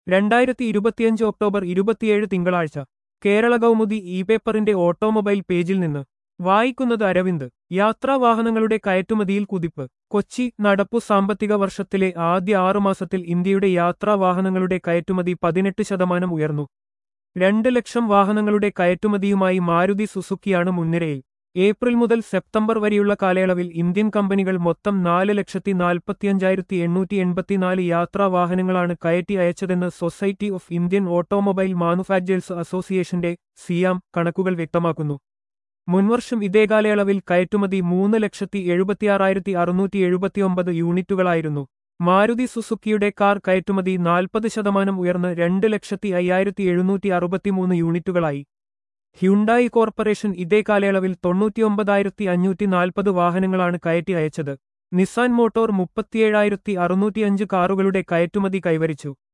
രണ്ടായിരത്തി ഇരുപത്തിയഞ്ച് ഒക്ടോബർ ഇരുപത്തിയേഴ് തിങ്കളാഴ്ച കേരള കൗമുദി ഇ പേപ്പറിന്റെ ഓട്ടോമൊബൈൽ പേജിൽ നിന്ന് വായിക്കുന്നത് അരവിന്ദ് യാത്രാവാഹനങ്ങളുടെ കയറ്റുമതിയിൽ കുതിപ്പ് കൊച്ചി നടപ്പു സാമ്പത്തിക വർഷത്തിലെ ആദ്യ ആറുമാസത്തിൽ ഇന്ത്യയുടെ യാത്രാവാഹനങ്ങളുടെ കയറ്റുമതി പതിനെട്ട് ശതമാനം ഉയർന്നു രണ്ട് ലക്ഷം വാഹനങ്ങളുടെ കയറ്റുമതിയുമായി മാരുതി സുസുക്കിയാണ് മുൻനിരയിൽ ഏപ്രിൽ മുതൽ സെപ്റ്റംബർ വരെയുള്ള കാലയളവിൽ ഇന്ത്യൻ കമ്പനികൾ മൊത്തം നാല് ലക്ഷത്തി നാൽപ്പത്തിയഞ്ചായിരത്തി എണ്ണൂറ്റി എൺപത്തിനാല് യാത്രാവാഹനങ്ങളാണ് കയറ്റി അയച്ചതെന്ന് society of Indian automobile manufactures അസോസിയേഷന്റെ സിയാം കണക്കുകൾ വ്യക്തമാക്കുന്നു മുൻവർഷം ഇതേ കാലയളവിൽ കയറ്റുമതി മൂന്ന് ലക്ഷത്തി എഴുപത്തിയാറായിരത്തി അറുന്നൂറ്റി എഴുപത്തിയൊമ്പത് യൂണിറ്റുകളായിരുന്നു മാരുതി സുസുക്കിയുടെ കാർ കയറ്റുമതി നാൽപ്പത് ശതമാനം ഉയർന്ന് രണ്ട് ലക്ഷത്തി അയ്യായിരത്തി എഴുന്നൂറ്റി അറുപത്തിമൂന്ന് യൂണിറ്റുകളായി ഹ്യുണ്ടായി കോർപ്പറേഷൻ ഇതേ കാലയളവിൽ തൊണ്ണൂറ്റിയൊമ്പതായിരത്തി അഞ്ഞൂറ്റി നാൽപ്പത് വാഹനങ്ങളാണ് കയറ്റി അയച്ചത് നിസാൻ മോട്ടോർ മുപ്പത്തിയേഴായിരത്തി അറുന്നൂറ്റിയഞ്ച് കാറുകളുടെ കയറ്റുമതി കൈവരിച്ചു